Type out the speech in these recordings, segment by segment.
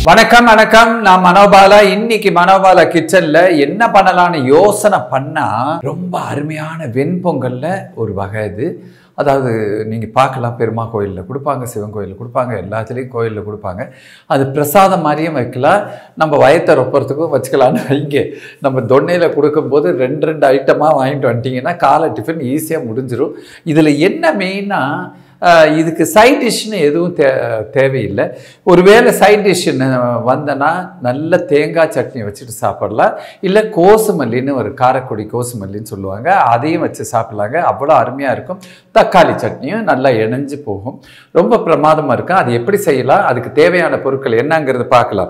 வணக்கம் வணக்கம் நான் மனோபாலா இன்னைக்கு மனோபாலா கிச்சன்ல என்ன பண்ணலாம்னு யோசனை பண்ணா ரொம்ப அருமையான வெண்பொங்கல்ல ஒரு வகை இது அதாவது நீங்க பார்க்கலாம் பெருமா கோயிலில் கொடுப்பாங்க சிவன் கோயிலில் கொடுப்பாங்க எல்லாத்துலேயும் கோயிலில் கொடுப்பாங்க அது பிரசாதம் மாதிரியும் வைக்கலாம் நம்ம வயத்தை ரொப்பறதுக்கும் வச்சுக்கலாம்னு வைங்க நம்ம தொன்னையில் கொடுக்கும்போது ரெண்டு ரெண்டு ஐட்டமாக வாங்கிட்டு வந்துட்டீங்கன்னா காலை டிஃபன் ஈஸியாக முடிஞ்சிடும் இதில் என்ன மெயினாக ஆஹ் இதுக்கு சைட் டிஷ்னு எதுவும் தே தேவையில்லை ஒருவேளை சைட் டிஷ்ஷுன்னு வந்தனா நல்ல தேங்காய் சட்னி வச்சுட்டு சாப்பிடலாம் இல்லை கோசுமல்லின்னு ஒரு காரக்குடி கோசுமல்லின்னு சொல்லுவாங்க அதையும் வச்சு சாப்பிட்லாங்க அவ்வளோ அருமையாக இருக்கும் தக்காளி சட்னியும் நல்லா இணைஞ்சு போகும் ரொம்ப பிரமாதமாக இருக்கும் அது எப்படி செய்யலாம் அதுக்கு தேவையான பொருட்கள் என்னங்கிறது பார்க்கலாம்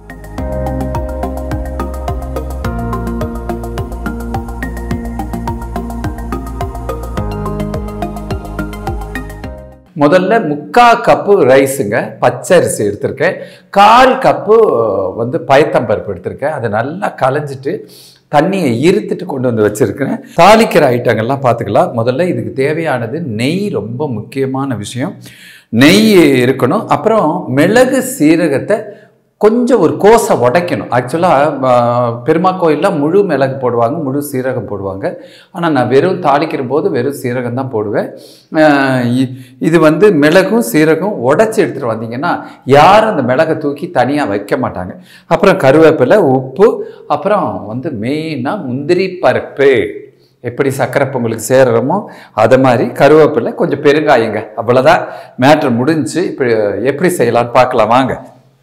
முதல்ல முக்கா கப்பு ரைஸுங்க பச்சை அரிசி எடுத்திருக்கேன் கால் கப்பு வந்து பயத்தம்பருப்பு எடுத்திருக்கேன் அதை நல்லா களைஞ்சிட்டு தண்ணியை இருத்துட்டு கொண்டு வந்து வச்சுருக்கிறேன் தாளிக்கிற ஐட்டங்கள்லாம் பார்த்துக்கலாம் முதல்ல இதுக்கு தேவையானது நெய் ரொம்ப முக்கியமான விஷயம் நெய் இருக்கணும் அப்புறம் மிளகு சீரகத்தை கொஞ்சம் ஒரு கோஸை உடைக்கணும் ஆக்சுவலாக பெருமா கோயிலில் முழு மிளகு போடுவாங்க முழு சீரகம் போடுவாங்க ஆனால் நான் வெறும் தாளிக்கிற போது வெறும் சீரகம் தான் போடுவேன் ஆஹ் இ- இது வந்து மிளகும் சீரகம் உடைச்சி எடுத்துகிட்டு வந்தீங்கன்னா யாரும் அந்த மிளகை தூக்கி தனியாக வைக்க மாட்டாங்க அப்புறம் கருவேப்பிலை உப்பு அப்புறம் வந்து மெயினாக முந்திரி பருப்பு எப்படி சக்கரை பொங்கலுக்கு சேர்றோமோ அதை மாதிரி கருவேப்பிலை கொஞ்சம் பெருங்காயங்க அவ்வளோதான் மேட்ரு முடிஞ்சு இப்போ எப்படி செய்யலாம்னு பார்க்கலாம் வாங்க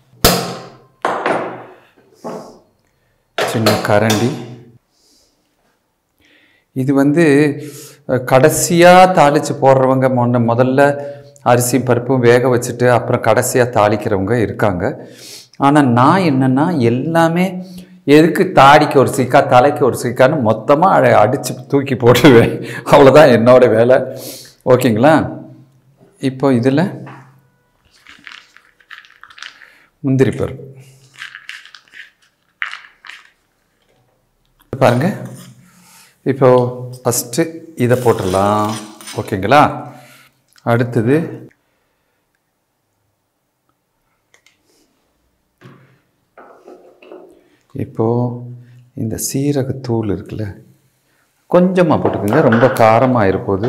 சின்ன கரண்டி இது வந்து கடைசியாக தாளித்து போடுறவங்க முன்ன முதல்ல அரிசி பருப்பும் வேக வச்சுட்டு அப்புறம் கடைசியாக தாளிக்கிறவங்க இருக்காங்க ஆனால் நான் என்னென்னா எல்லாமே எதுக்கு தாடிக்கு ஒரு சிக்கா தலைக்கு ஒரு சிக்கான்னு மொத்தமாக அடித்து தூக்கி போட்டுருவேன் அவ்வளோதான் என்னோட வேலை ஓகேங்களா இப்போ இதில் முந்திரி பருப்பு பாருங்க இப்போ ஃபஸ்ட்டு இதை போட்டுடலாம் ஓகேங்களா அடுத்தது இப்போ இந்த சீரகத்தூள் இருக்குல்ல கொஞ்சமாக போட்டுக்கோங்க ரொம்ப காரமாக இருப்போது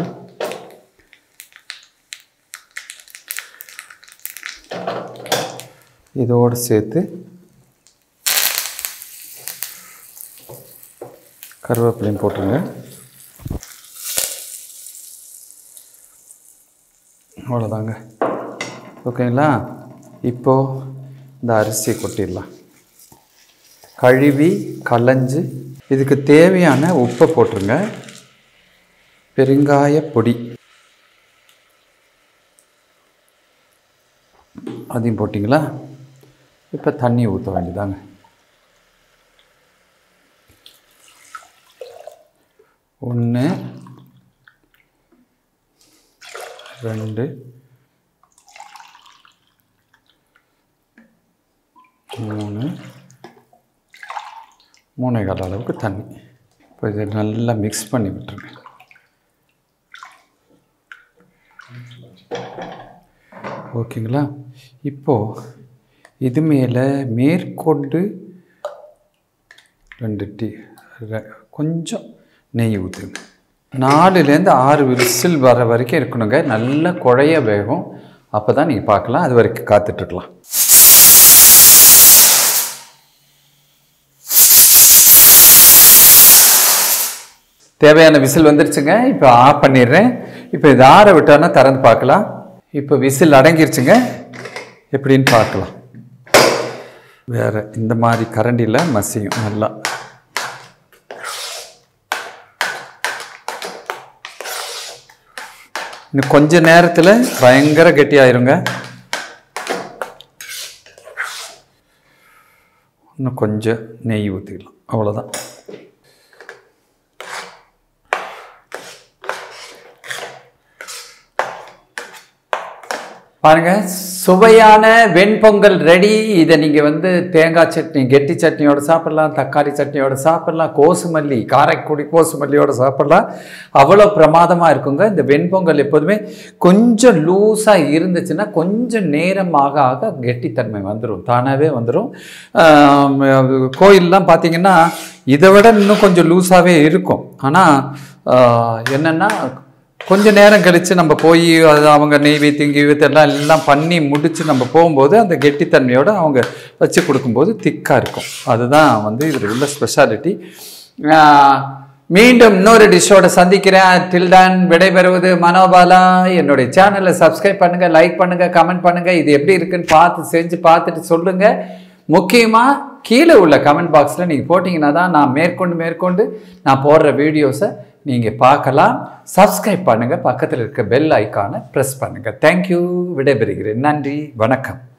இதோடு சேர்த்து கருவேப்பிலையும் போட்டுருங்க அவ்வளோதாங்க ஓகேங்களா இப்போது இந்த அரிசியை கொட்டிடலாம் கழுவி களைஞ்சு இதுக்கு தேவையான உப்பை போட்டுருங்க பெருங்காய பொடி அதையும் போட்டிங்களா இப்போ தண்ணி ஊற்ற வேண்டியதாங்க ஒன்று ரெண்டு மூணு மூணே கால் அளவுக்கு தண்ணி இப்போ இதை நல்லா மிக்ஸ் பண்ணி விட்டுருங்க ஓகேங்களா இப்போது இது மேலே மேற்கொண்டு ரெண்டு டீ ரெ- கொஞ்சம் நெய் ஊற்றுங்க நாலுலேருந்து ஆறு விசில் வர வரைக்கும் இருக்கணுங்க நல்லா குழைய வேகும் அப்போ தான் நீங்கள் பார்க்கலாம் அது வரைக்கும் காத்துட்ருக்கலாம் தேவையான விசில் வந்துருச்சுங்க இப்போ ஆஃப் பண்ணிடுறேன் இப்போ இது ஆற விட்டோன்னா திறந்து பார்க்கலாம் இப்போ விசில் அடங்கிருச்சுங்க எப்படின்னு பார்க்கலாம் வேற இந்த மாதிரி கரண்டியில் மசியும் நல்லா இன்னும் கொஞ்ச நேரத்தில் பயங்கர கெட்டியாயிருங்க இன்னும் கொஞ்சம் நெய் ஊற்றிக்கலாம் அவ்வளோதான் பாருங்க சுவையான வெண்பொங்கல் ரெடி இதை நீங்கள் வந்து தேங்காய் சட்னி கெட்டி சட்னியோட சாப்பிடலாம் தக்காளி சட்னியோட சாப்பிடலாம் கோசுமல்லி காரைக்குடி கோசுமல்லியோட சாப்பிடலாம் அவ்வளோ பிரமாதமாக இருக்குங்க இந்த வெண்பொங்கல் எப்போதுமே கொஞ்சம் லூஸாக இருந்துச்சுன்னா கொஞ்சம் நேரம் ஆக ஆக கெட்டித்தன்மை வந்துடும் தானாகவே வந்துடும் கோயிலெலாம் பார்த்தீங்கன்னா இதை விட இன்னும் கொஞ்சம் லூஸாகவே இருக்கும் ஆனால் என்னென்னா கொஞ்ச நேரம் கழித்து நம்ம போய் அது அவங்க நெய்வேத்தியம் கீவேத்தியம் எல்லாம் எல்லாம் பண்ணி முடித்து நம்ம போகும்போது அந்த கெட்டித்தன்மையோடு அவங்க வச்சு கொடுக்கும்போது திக்காக இருக்கும் அதுதான் வந்து இதில் உள்ள ஸ்பெஷாலிட்டி மீண்டும் இன்னொரு டிஷ்ஷோட சந்திக்கிறேன் டில்டான் விடைபெறுவது மனோபாலா என்னுடைய சேனலை சப்ஸ்கிரைப் பண்ணுங்கள் லைக் பண்ணுங்கள் கமெண்ட் பண்ணுங்கள் இது எப்படி இருக்குன்னு பார்த்து செஞ்சு பார்த்துட்டு சொல்லுங்கள் முக்கியமாக கீழே உள்ள கமெண்ட் பாக்ஸில் நீங்கள் போட்டிங்கன்னா தான் நான் மேற்கொண்டு மேற்கொண்டு நான் போடுற வீடியோஸை நீங்கள் பார்க்கலாம் சப்ஸ்கிரைப் பண்ணுங்கள் பக்கத்தில் இருக்க பெல் ஐக்கானை ப்ரெஸ் பண்ணுங்கள் தேங்க்யூ விடைபெறுகிறேன் நன்றி வணக்கம்